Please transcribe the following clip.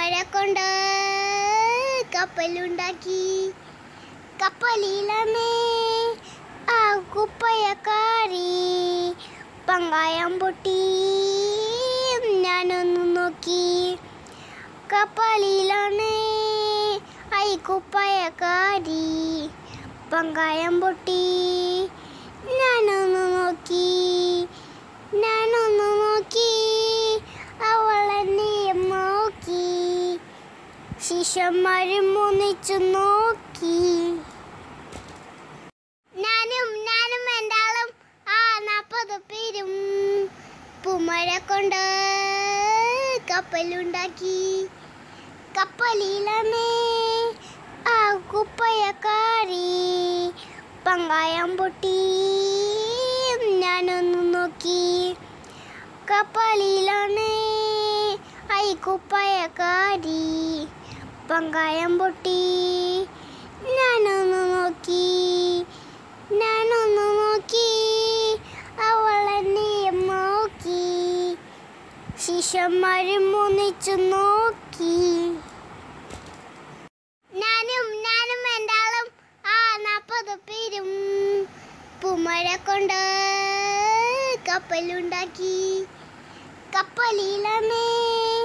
പൂമഴ കൊണ്ട് കപ്പലുണ്ടാക്കി കപ്പലിലമേ ആ കുപ്പയക്കാരി പങ്കായം പൊട്ടി ഞാനൊന്നു നോക്കി കപ്പലിലാണ് ഐ കുപ്പയക്കാരി പങ്കായം പൊട്ടി ഞാനൊന്നു നോക്കി ഞാനൊന്നു നോക്കി അവൾ എന്നെ നോക്കി ശിഷ്യന്മാരും ഒന്നിച്ചു നോക്കി ഞാനും ഞാനും എൻ്റെ ആളും ആ നാൽപ്പത് പേരും പൂമഴ കൊണ്ട് കപ്പലുണ്ടാക്കി കപ്പലിലമേ ആ കുപ്പയക്കാരി പങ്കായം പൊട്ടി ഞാനൊന്നു നോക്കി കപ്പലിലാണ് ഐ കുപ്പയക്കാരി പങ്കായം പൊട്ടി ഞാനൊന്നു നോക്കി ഞാനൊന്നു നോക്കി അവൾ എന്നെ നോക്കി ശിഷ്യന്മാരും ഒന്നിച്ചു നോക്കി ഞാനും ഞാനും എൻ്റെ ആളും ആ നാൽപ്പത് പേരും പൂമഴ കൊണ്ട് കപ്പലുണ്ടാക്കി കപ്പലിലമേ